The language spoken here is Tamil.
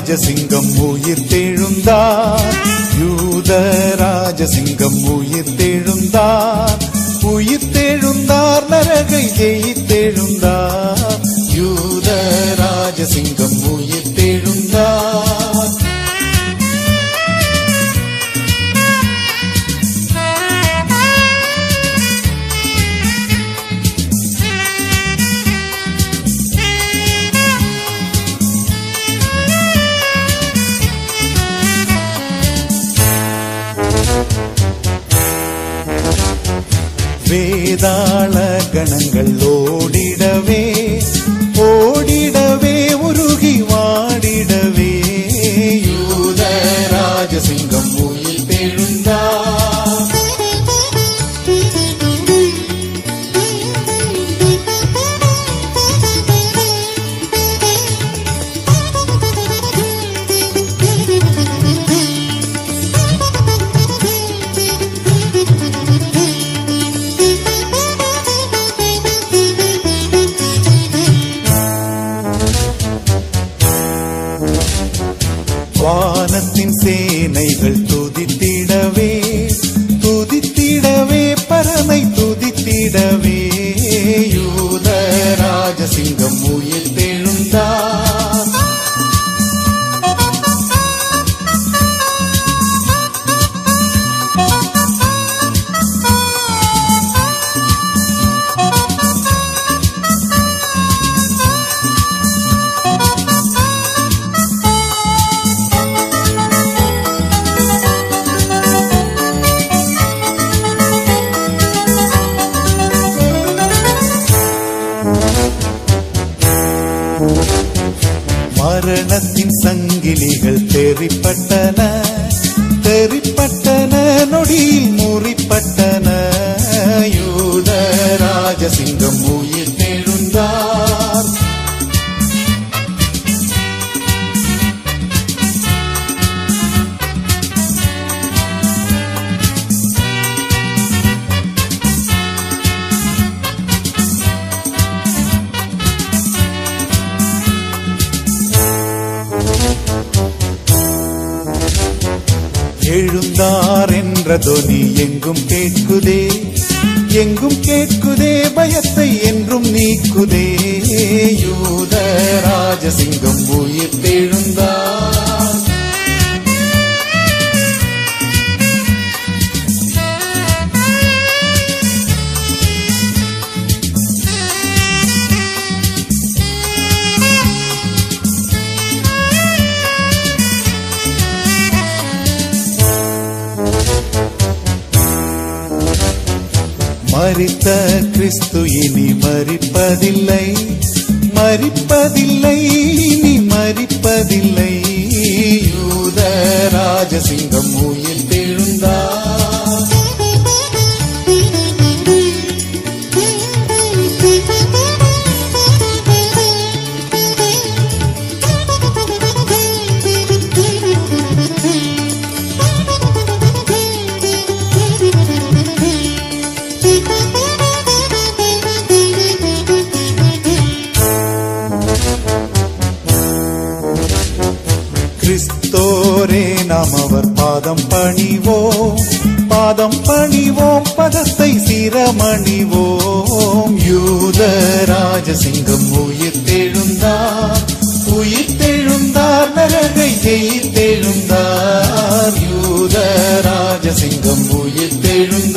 ராஜசிங்கம் உயிர் தெழுந்தார் யூத ராஜசிங்கம் உயிர் தெழுந்தார் உயிர் தெழுந்தார் நரகை ஜெயித்தெழுந்தார் யூத ராஜசிங்கம் உயிர் தெழுந்தார் வேதாள கணங்கள் ஓடிடவே ஓடிடவே உருகி வாடிடவே யூத ராஜசிங்கம் உயிர் தெழுந்தார் வானத்தின் சேனைகள் துதித்திடவே துதித்திடவே பரமை துதித்திடவே யூத ராஜசிங்கம் உயிர் தெழுந்தார் மரணத்தின் சங்கிலிகள் தெரிப்பட்டன தெரிப்பட்டன நொடியில் முறிப்பட்டன யூத ராஜசிங்கம் உயிர் தெழுந்தார் எழுந்தார் என்ற தொனி எங்கும் கேட்குதே எங்கும் கேட்குதே பயத்தை என்றும் நீக்குதே யூத ராஜசிங்கம் உயிர் தெழுந்தார் மரித்த கிறிஸ்து இனி மரிப்பதில்லை மரிப்பதில்லை இனி மரிப்பதில்லை யூத ராஜசிங்கம் உயிர் தெழுந்தார் கிறிஸ்தோரே நாம் அவர் பாதம் பணிவோம் பாதம் பணிவோம் பதத்தை சிரமணிவோம் யூத ராஜசிங்கம் உயிர் தெழுந்தார் உயிர் தெழுந்தார் நரகை ஜெயித்தெழுந்தார் யூத ராஜசிங்கம் உயிர் தெழுந்தார்